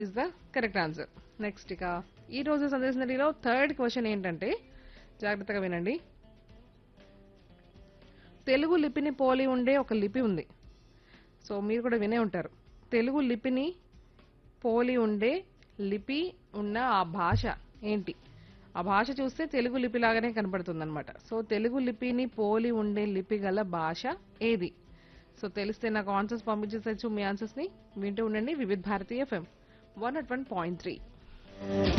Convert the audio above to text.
is the correct answer next ఇక ఈ రోజు సందేశనలో థర్డ్ క్వశ్చన్ ఏంటంటే జాగ్రత్తగా వినండి తెలుగు లిపిని పోలి ఉండే ఒక లిపి ఉంది సో మీరు కూడా వినే ఉంటారు తెలుగు లిపిని పోలి ఉండే లిపి ఉన్న ఆ భాష ఏంటి ఆ భాష చూస్తే తెలుగు లిపి లాగానే కనపడుతుంది అనమాట సో తెలుగు లిపిని పోలి ఉండే లిపి గల భాష ఏది సో తెలిస్తే నాకు ఆన్సర్స్ పంపించేసచ్చు మీ ఆన్సర్స్ ని వింటూ ఉండండి Vividh Bharatiya FM one at one point three